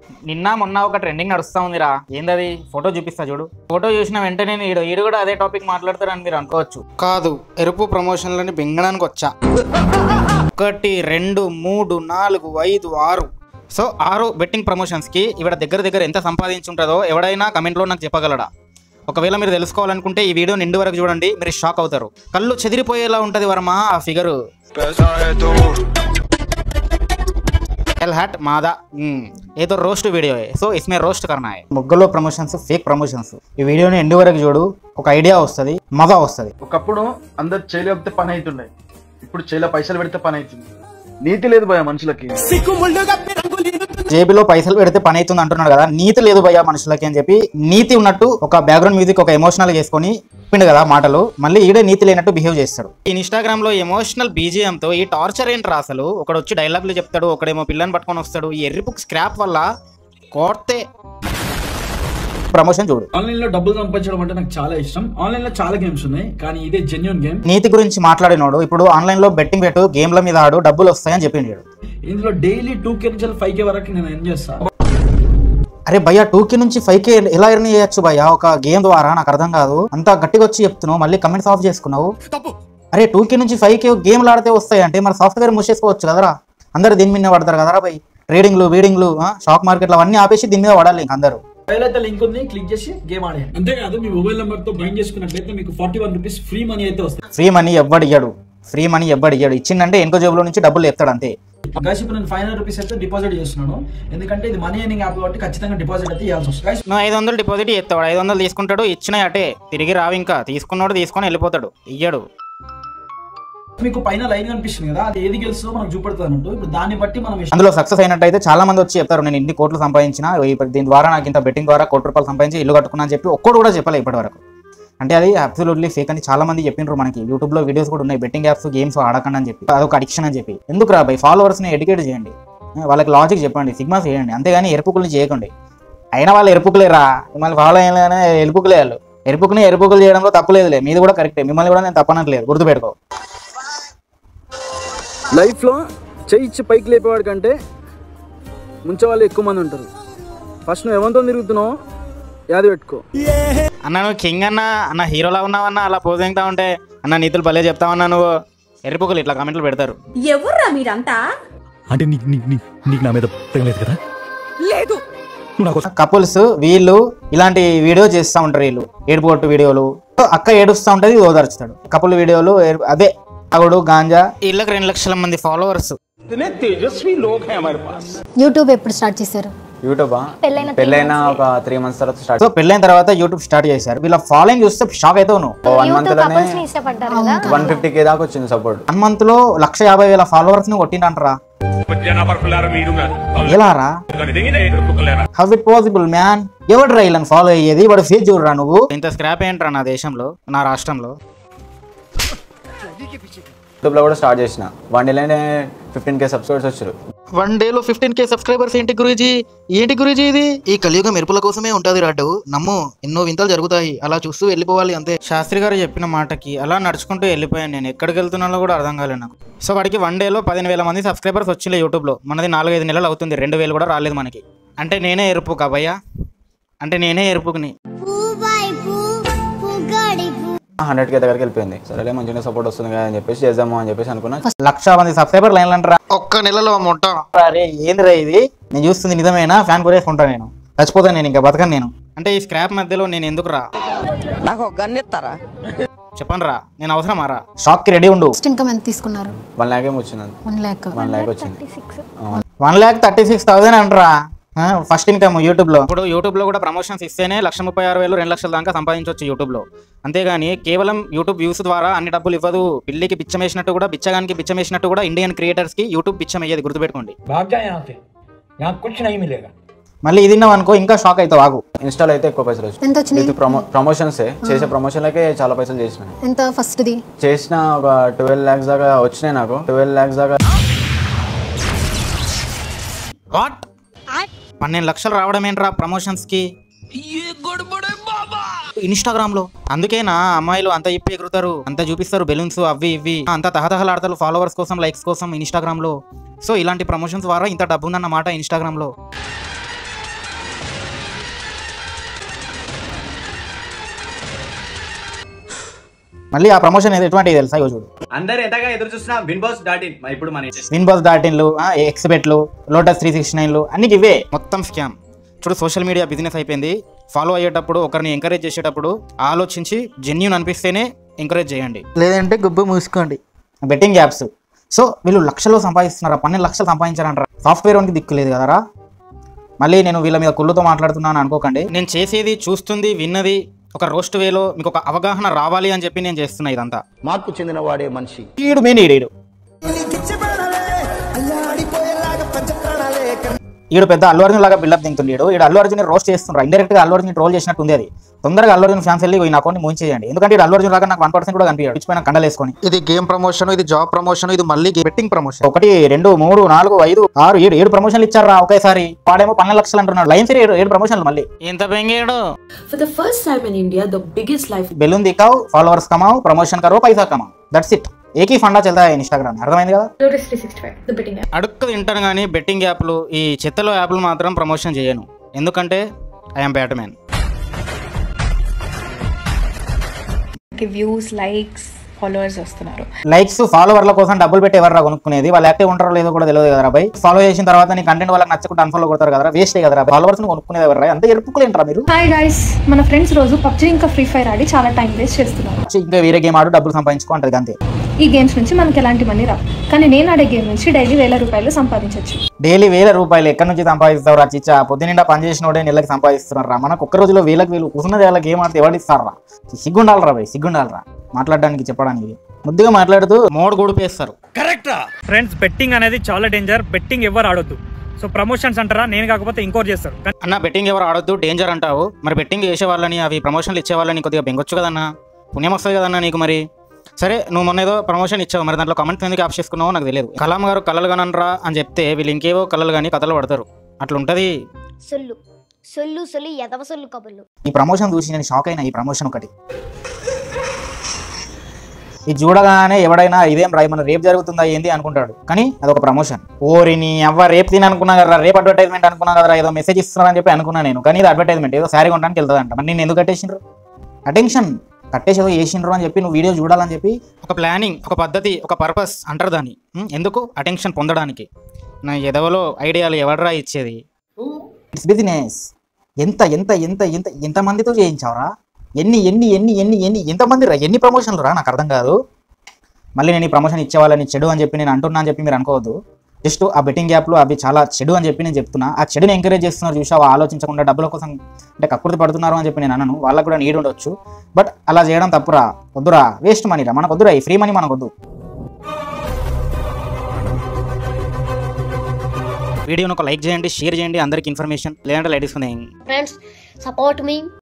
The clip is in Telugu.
నిన్న మొన్న ఒక ట్రెండింగ్ నడుస్తా ఉందిరా ఏందది ఫోటో చూపిస్తా చూడు ఫోటో చూసిన వెంటనే ఈడు ఈడు కూడా అదే టాపిక్ మాట్లాడతారని మీరు అనుకోవచ్చు కాదు ఎరుపు ప్రమోషన్లని బెంగడానికి వచ్చా ఒకటి రెండు మూడు నాలుగు ఐదు ఆరు సో ఆరు బెట్టింగ్ ప్రమోషన్స్కి ఇవిడ దగ్గర దగ్గర ఎంత సంపాదించుంటుందో ఎవడైనా కమెంట్లో నాకు చెప్పగలడా ఒకవేళ మీరు తెలుసుకోవాలనుకుంటే ఈ వీడియో నిండు వరకు చూడండి మీరు షాక్ అవుతారు కళ్ళు చెదిరిపోయేలా ఉంటుంది వర్మ ఆ ఫిగరు एल हट मादा हम्म, ये तो रोस्ट वीडियो है సో इसमें రోస్ట్ करना है ముగ్గులో ప్రమోషన్స్ ఫేక్ ప్రమోషన్స్ ఈ వీడియోని ఎండు వరకు చూడు ఒక ఐడియా వస్తుంది మజా వస్తుంది ఒకప్పుడు అందరు చేయలేకపోతే పని అవుతుండే ఇప్పుడు చేయలే పైసలు పెడితే పని అవుతుంది నీతి లేదు భయ మనుషులకి జేబులో పైసలు పెడితే పని అవుతుంది అంటున్నాడు కదా నీతి లేదు భయ్యా మనుషులకి అని చెప్పి నీతి ఉన్నట్టు ఒక బ్యాక్గ్రౌండ్ మ్యూజిక్ ఒక ఎమోషనల్ చేసుకొని చెప్పిండు కదా మాటలు మళ్ళీ ఈడే నీతి లేనట్టు బిహేవ్ చేస్తాడు ఇన్స్టాగ్రామ్ లో ఎమోషనల్ బీజిఎం తో ఈ టార్చర్ ఏంట్రా అసలు ఒకడు వచ్చి డైలాగులు చెప్తాడు ఒకడేమో పిల్లని పట్టుకొని వస్తాడు ఈ ఎర్రి బుక్ స్క్రాప్ వల్ల కోర్తే ప్రమోషన్ చూడు ఆన్లైన్ లో డబ్బులు సంపాదించడం అంటే నాకు చాలా ఇష్టం ఆన్లైన్ లో చాలా గేమ్స్ ఉన్నాయి కానీ ఇదే జెన్యున్ గేమ్ నీతి గురించి మాట్లాడినోడు ఇప్పుడు ఆన్లైన్ లో బెట్టింగ్ పెట్టు గేమ్ల మీద ఆడు డబ్బులు వస్తాయని చెప్పిండు వీడు. ఇందులో డైలీ టూ కే నుంచి ఫైవ్ కే వరకు నేను ఎన్ చేస్తా అరే భయ్యా టూ కే నుంచి ఫైవ్ కే ఎలా ఎర్న్ చేయొచ్చు భయ్యా ఒక గేమ్ ద్వారా నాకు అర్థం కాదు అంత గట్టిగా వచ్చి చెప్తున్నావు మళ్ళీ కమెంట్స్ ఆఫ్ చేసుకున్నావు అరే టూ కే నుంచి ఫైవ్ కే గేమ్లు ఆడితే వస్తాయి అంటే మరి సాఫ్ట్వేర్ మూసేసుకోవచ్చు కదరా అందరు దీని మీద పడతారు కదరా భయ్ ట్రేడింగ్లు వీడింగ్లు స్టాక్ మార్కెట్లు అవన్నీ ఆపేసి దీని మీద పడాలి ఇంక అందరూ మొబైల్ అయితే లింక్ ఉంది క్లిక్ చేసి గేమ్ ఆడేయండి అంతేకాదు మీ మొబైల్ నెంబర్ తో బైండ్ చేసుకున్నట్లయితే మీకు forty one rupees free money అయితే వస్తుంది ఫ్రీ మనీ ఎవ్వడు ఇయ్యడు ఫ్రీ మనీ ఎవ్వడు ఇయ్యడు ఇచ్చిందంటే ఎన్కో జేబులో నుంచి డబ్బులు ఎత్తాడు అంతే గైస్ ఇప్పుడు నేను ఫైవ్ హండ్రెడ్ రూపీస్ అయితే డిపాజిట్ చేస్తున్నాను ఎందుకంటే ఇది మనీ ఎర్నింగ్ యాప్ కాబట్టి ఖచ్చితంగా డిపాజిట్ అయితే చేయాల్సి వస్తుంది గైస్ నువ్వు ఐదు వందలు డిపాజిట్ ఎత్తాడు ఐదు వందలు తీసుకుంటాడు ఇచ్చిన అటే తిరిగి రావు ఇంకా తీసుకున్నాడు తీసుకొని వెళ్ళిపోతాడు ఇయ్యడు మీకు పైన లైన్ కనిపిస్తుంది కదా అది ఏది గెలుస్తుందో మనకు చూపెడుతుంది అన్నట్టు ఇప్పుడు దాన్ని బట్టి మనం ఇష్టం అందులో సక్సెస్ అయినట్టయితే చాలా మంది వచ్చి చెప్తారు నేను ఇన్ని కోట్లు సంపాదించిన ఈ- దీని ద్వారా నాకు ఇంత బెట్టింగ్ ద్వారా కోటి రూపాయలు సంపాదించి ఇల్లు కట్టుకున్నా అని చెప్పి ఒక్కడు కూడా చెప్పలే ఇప్పటి వరకు అంటే అది అబ్సల్యూట్లీ ఫేక్ అని చాలా మంది చెప్పిండ్రు మనకి యూట్యూబ్ లో వీడియోస్ కూడా ఉన్నాయి బెట్టింగ్ యాప్స్ గేమ్స్ ఆడకండి అని చెప్పి అదొక అడిక్షన్ అని చెప్పి ఎందుకు రా బై ఫాలోవర్స్ ని ఎడ్యుకేట్ చేయండి వాళ్ళకి లాజిక్ చెప్పండి సిగ్మాస్ చేయండి అంతేగాని ఎరుపుకులు చేయకండి అయినా వాళ్ళు ఎరుపుకులే రా మిమ్మల్ని ఫాలో అయ్యాలనే ఎరుపుకులే వాళ్ళు ఎరుపుకుని ఎరుపుకులు చేయడంలో తప్పు లేదులే మీది కూడా కరెక్టే మిమ్మల్ని కూడా నేను తప్పనట్లేదు గుర్తుపెట్టుకో లైఫ్లో చెయ్యి ఇచ్చి పైకి లేపేవాడి కంటే ముంచే వాళ్ళు ఎక్కువ మంది ఉంటారు ఫస్ట్ నువ్వు ఎవరితో తిరుగుతున్నావు యాది పెట్టుకో అన్న నువ్వు కింగ్ అన్న అన్న హీరోలా ఉన్నావన్నా అలా పోజ్ ఎంగుతా ఉంటే అన్న నీతులు భలే చెప్తావన్నా నువ్వు ఎరుపుకులు ఇట్లా కామెంట్లు పెడతారు ఎవర్రా మీరంతా అంటే నీకు నీకు నీకు నీకు నా మీద తెగలేదు కదా లేదు నువ్వు నాకు కపుల్స్ వీళ్ళు ఇలాంటి వీడియో చేస్తూ ఉంటారు వీళ్ళు ఏడుపోటు వీడియోలు అక్క ఏడుస్తూ ఉంటుంది ఇది ఓదార్చుతాడు కపుల్ వీడియోలు ఏడు- అదే తాగుడు గాంజా వీళ్ళకి రెండు లక్షల మంది ఫాలోవర్స్ యూట్యూబ్ ఎప్పుడు స్టార్ట్ చేశారు యూట్యూబా పెళ్ళైన పెళ్ళైన ఒక త్రీ మంత్స్ తర్వాత స్టార్ట్ సో పెళ్ళైన తర్వాత యూట్యూబ్ స్టార్ట్ చేశారు వీళ్ళ ఫాలోయింగ్ చూస్తే షాక్ అవుతావు నువ్వు వన్ మంత్ యూట్యూబ్ లోనే కపుల్స్ ని ఇష్టపడ్డారు కదా వన్ ఫిఫ్టీ కే దాకా వచ్చింది సపోర్ట్ వన్ మంత్ లో లక్ష యాభై వేల ఫాలోవర్స్ ని కొట్టిండంటరా ఎలా రా హౌ ఇట్ పాసిబుల్ మ్యాన్ ఎవడు రా వీళ్ళని ఫాలో అయ్యేది వాడు ఫేస్ చూడరా నువ్వు ఇంత స్క్రాప్ ఏంట్రా నా దేశంలో నా రాష్ట్రంలో యూట్యూబ్ లో కూడా స్టార్ట్ చేసిన వన్ డేలోనే ఫిఫ్టీన్ కే సబ్స్క్రైబర్స్ వచ్చారు వన్ డేలో ఫిఫ్టీన్ కే సబ్స్క్రైబర్స్ ఏంటి గురూజీ ఏంటి గురూజీ ఇది ఈ కలియుగం మెరుపుల కోసమే ఉంటది రాడు నమ్ము ఎన్నో వింతలు జరుగుతాయి అలా చూస్తూ వెళ్ళిపోవాలి అంతే శాస్త్రి గారు చెప్పిన మాటకి అలా నడుచుకుంటూ వెళ్ళిపోయాను నేను ఎక్కడికి వెళ్తున్నానో కూడా అర్థం కాలేదు నాకు సో వాడికి వన్ డేలో పదిహేను వేల మంది సబ్స్క్రైబర్స్ వచ్చిలే యూట్యూబ్లో మనది నాలుగైదు నెలలు అవుతుంది రెండు వేలు కూడా రాలేదు మనకి అంటే నేనే ఎరుపు కాబయ్యా అంటే నేనే ఎరుపుకుని హండ్రెడ్ కే దగ్గరికి వెళ్ళిపోయింది సరేలే మంచిగా సపోర్ట్ వస్తుంది కదా అని చెప్పేసి చేద్దాము అని చెప్పేసి అనుకున్నా లక్ష మంది సబ్స్క్రైబర్ లైన్లు అంటారా ఒక్క నెలలో మొట్ట అరే ఏందిరా ఇది నేను చూస్తుంది నిజమేనా ఫ్యాన్ కొరేసుకుంటా నేను చచ్చిపోతాను నేను ఇంకా బతకను నేను అంటే ఈ స్క్రాప్ మధ్యలో నేను ఎందుకు రా నాకు ఒక గన్ ఇస్తారా చెప్పండి రా నేను అవసరమా రా షాక్ కి రెడీ ఉండు ఫస్ట్ ఇన్కమ్ ఎంత తీసుకున్నారు వన్ ల్యాక్ ఏమి వచ్చింది వన్ ల్యాక్ వన్ ల్యాక్ వచ్చింది one lakh thirty six thousand అంటారా ఫస్ట్ ఇన్కమ్ యూట్యూబ్ లో ఇప్పుడు యూట్యూబ్ లో కూడా ప్రమోషన్స్ ఇస్తేనే లక్ష ముప్పై ఆరు వేలు రెండు లక్షల దాకా సంపాదించవచ్చు యూట్యూబ్ లో అంతేగాని కేవలం యూట్యూబ్ వ్యూస్ ద్వారా అన్ని డబ్బులు ఇవ్వదు పిల్లికి పిచ్చమేసినట్టు కూడా బిచ్చగానికి పిచ్చమేసినట్టు కూడా ఇండియన్ క్రియేటర్స్ కి యూట్యూబ్ పిచ్చం అయ్యేది గుర్తుపెట్టుకోండి भाग जाए यहाँ से यहाँ कुछ नहीं मिलेगा మళ్ళీ ఇది విన్నావు అనుకో ఇంకా షాక్ అవుతావు ఆగు ఇన్స్టాలో అయితే ఎక్కువ పైసలు వచ్చాయి ఎంత వచ్చినాయి ఇది ప్రమో ప్రమోషన్సే చేసే ప్రమోషన్లకే చాలా పైసలు చేసిన ఎంత ఫస్ట్ది చేసిన ఒక ట్వెల్వ్ ల్యాక్స్ దాకా వచ్చినాయి నాకు ట్వెల్వ్ ల్యాక్స్ దాకా వాట్ పన్నెండు లక్షలు రావడం ఏంట్రా ప్రమోషన్స్ కి ఇన్స్టాగ్రామ్ లో అందుకేనా అమ్మాయిలు అంత ఇప్పి ఎగురుతారు అంత చూపిస్తారు బెలూన్స్ అవి ఇవి అంత తహతహలాడతారు ఫాలోవర్స్ కోసం లైక్స్ కోసం ఇన్స్టాగ్రామ్ లో సో ఇలాంటి ప్రమోషన్స్ ద్వారా ఇంత డబ్బు ఉందన్నమాట ఇన్స్టాగ్రామ్ లో మళ్ళీ ఆ ప్రమోషన్ ఎటువంటిది తెలుసా ఇగో చూడు అందరు ఎంతగా ఎదురు చూసినా విన్ బాస్ డాట్ ఇన్ ఇప్పుడు మన విన్ బాస్ డాట్ ఇన్లు ఎక్స్బెట్లు లోటస్ త్రీ సిక్స్టీ నైన్లు అన్ని ఇవే మొత్తం స్కామ్ చూడు సోషల్ మీడియా బిజినెస్ అయిపోయింది ఫాలో అయ్యేటప్పుడు ఒకరిని ఎంకరేజ్ చేసేటప్పుడు ఆలోచించి జెన్యున్ అనిపిస్తేనే ఎంకరేజ్ చేయండి లేదంటే గుబ్బు మూసుకోండి బెట్టింగ్ యాప్స్ సో వీళ్ళు లక్షలు సంపాదిస్తున్నారా పన్నెండు లక్షలు సంపాదించారంటారా సాఫ్ట్వేర్ వానికి దిక్కు లేదు కదరా మళ్ళీ నేను వీళ్ళ మీద కుళ్ళుతో మాట్లాడుతున్నాను అనుకోకండి నేను చేసేది చూస్తుంది విన్నది ఒక రోస్ట్ వేలో మీకు ఒక అవగాహన రావాలి అని చెప్పి నేను చేస్తున్నా ఇదంతా మార్పు చెందిన వాడే మనిషి ఈడు మెయిన్ ఈడు ఈడు పెద్ద అల్లు అర్జున్ లాగా బిల్డప్ దింగుతుంది ఈడు ఈడు అల్లు అర్జున్ రోస్ట్ చేస్తున్నారు ఇండైరెక్ట్ గా అల్లు అర్జున్ ట్రోల్ చేసినట్టు ఉంది అది తొందరగా అల్లు అర్జున్ ఫ్యాన్స్ వెళ్ళి ఈ అకౌంట్ మూవ్ చేయండి ఎందుకంటే ఈడు అల్లు అర్జున్ లాగా నాకు వన్ పర్సెంట్ కూడా కనిపించాడు ఇచ్చిపోయిన కండలేసుకొని ఇది గేమ్ ప్రమోషన్ ఇది జాబ్ ప్రమోషన్ ఇది మళ్ళీ బెట్టింగ్ ప్రమోషన్ ఒకటి రెండు మూడు నాలుగు ఐదు ఆరు ఏడు ఏడు ప్రమోషన్లు ఇచ్చారా ఒకేసారి వాడేమో పన్నెండు లక్షలు అంటున్నాడు లైన్ సరి ఏడు ఏడు ప్రమోషన్లు మళ్ళీ ఎంత బెంగేడు For the first time in India, the biggest life balloon దిక్కావు ఫాలోవర్స్ కమావు ప్రమోషన్ కరో పైసా కమావు దట్స్ ఇట్ ఏకీ ఫండా చెల్తా ఇన్స్టాగ్రామ్ అర్థమైంది కదా Lotus 365, the betting app. అడుక్కు తింటాను కానీ బెట్టింగ్ యాప్లు ఈ చెత్తలో యాప్లు మాత్రం ప్రమోషన్ చేయను ఎందుకంటే I'm Batman views likes followers వస్తున్నారు లైక్స్ ఫాలోవర్ల కోసం డబ్బులు పెట్టి ఎవరు కొనుక్కునేది వాళ్ళు యాక్టివ్ ఉంటారో లేదో కూడా తెలియదు కదా బై ఫాలో చేసిన తర్వాత నీ కంటెంట్ వాళ్ళకి నచ్చకుండా అన్ఫాలో కొడతారు కదా వేస్ట్ కదా ఫాలోవర్స్ కొనుక్కునేది ఎవరు అంత ఎరుపుకులేంటారా మీరు హాయ్ గైస్ మన ఫ్రెండ్స్ రోజు పబ్జీ ఇంకా ఫ్రీ ఫైర్ ఆడి చాలా టైం వేస్ట్ చేస్తున్నారు వచ్చి ఇంకా వేరే గేమ్ ఆడు డబ్బులు సంపాదించుకో అంటది అంతే ఈ గేమ్స్ నుంచి మనకి ఎలాంటి మనీ రావు కానీ నేను ఆడే గేమ్ నుంచి డైలీ వేల రూపాయలు సంపాదించవచ్చు డైలీ వేల రూపాయలు ఎక్కడి నుంచి సంపాదిస్తారు రా చిచ్చా పొద్దునిండా పని చేసినోడే నెలకి సంపాదిస్తున్నారు రా మనకు ఒక్క రోజులో వేలకు వేలు కూర్చున్నది వాళ్ళకి ఏం ఆడితే ఎవరిస్తారు రా సిగ్గుండాలరా భయ్ సిగ్గుండాలరా మాట్లాడడానికి చెప్పడానికి ముద్దుగా మాట్లాడుతూ మోడు గొడిపేస్తారు ఫ్రెండ్స్ బెట్టింగ్ అనేది చాలా డేంజర్ బెట్టింగ్ ఎవరు ఆడొద్దు సో ప్రమోషన్స్ అంటారా నేను కాకపోతే ఇంకోటి చేస్తారు కానీ అన్న బెట్టింగ్ ఎవరు ఆడొద్దు డేంజర్ అంటావు మరి బెట్టింగ్ చేసే వాళ్ళని అవి ప్రమోషన్లు ఇచ్చే వాళ్ళని కొద్దిగా బెంగొచ్చు కదన్నా పుణ్యం వస్తుంది కదన్నా నీకు మరి సరే నువ్వు మొన్న ఏదో ప్రమోషన్ ఇచ్చావు మరి దాంట్లో కమెంట్ ఎందుకు ఆఫ్ చేసుకున్నావో నాకు తెలియదు కలాం గారు కలలు కానరా అని చెప్తే వీళ్ళు ఇంకేవో కలలు కానీ కథలు పడతారు అట్లా ఉంటుంది సొల్లు సొల్లు సొల్లు ఎదవ సొల్లు కబుర్లు ఈ ప్రమోషన్ చూసి నేను షాక్ అయినా ఈ ప్రమోషన్ ఒకటి ఇది చూడగానే ఎవడైనా ఇదేం రా మన రేపు జరుగుతుందా ఏంది అనుకుంటాడు కానీ అదొక ప్రమోషన్ ఓరిని అవ్వ రేపు తిని అనుకున్నా కదా రేపు అడ్వర్టైజ్మెంట్ అనుకున్నా కదా ఏదో మెసేజ్ ఇస్తున్నారని చెప్పి అనుకున్నా నేను కానీ ఇది అడ్వర్టైజ్మెంట్ ఏదో శారీ కొనడానికి వెళ్తుందంట మరి నేను ఎందుకు కట్టేసిండ్రు అటెన్షన్ కట్టేసి ఏదో చేసిండ్రు అని చెప్పి నువ్వు వీడియో చూడాలని చెప్పి ఒక ప్లానింగ్ ఒక పద్ధతి ఒక పర్పస్ అంటారు దాన్ని ఉం? ఎందుకు అటెన్షన్ పొందడానికి నా ఎదవలో ఐడియాలు ఎవడరా ఇచ్చేది ఇట్స్ బిజినెస్ ఎంత ఎంత ఎంత ఎంత ఎంతమందితో చేయించావురా ఎన్ని ఎన్ని ఎన్ని ఎన్ని ఎన్ని ఎంతమంది రా ఎన్ని ప్రమోషన్లు రా నాకు అర్థం కాదు మళ్ళీ నేను ఈ ప్రమోషన్ ఇచ్చేవాళ్ళని చెడు అని చెప్పి నేను అంటున్నా అని చెప్పి మీరు అనుకోవద్దు జస్ట్ ఆ బెట్టింగ్ యాప్లు అవి చాలా చెడు అని చెప్పి నేను చెప్తున్నా ఆ చెడుని ఎంకరేజ్ చేస్తున్నారు చూసావా ఆలోచించకుండా డబ్బుల కోసం అంటే కక్కుర్తి పడుతున్నారు అని చెప్పి నేను అన్నాను వాళ్ళకు కూడా నీడ్ ఉండొచ్చు బట్ అలా చేయడం తప్పురా వద్దురా వేస్ట్ మనీ రా మనకు వద్దురా ఈ ఫ్రీ మనీ మనకు వద్దు వీడియోని ఒక లైక్ చేయండి షేర్ చేయండి అందరికి ఇన్ఫర్మేషన్ లేదంటే లైట్ తీసుకుందాం ఫ్రెండ్స్ సపోర్ట్ మీ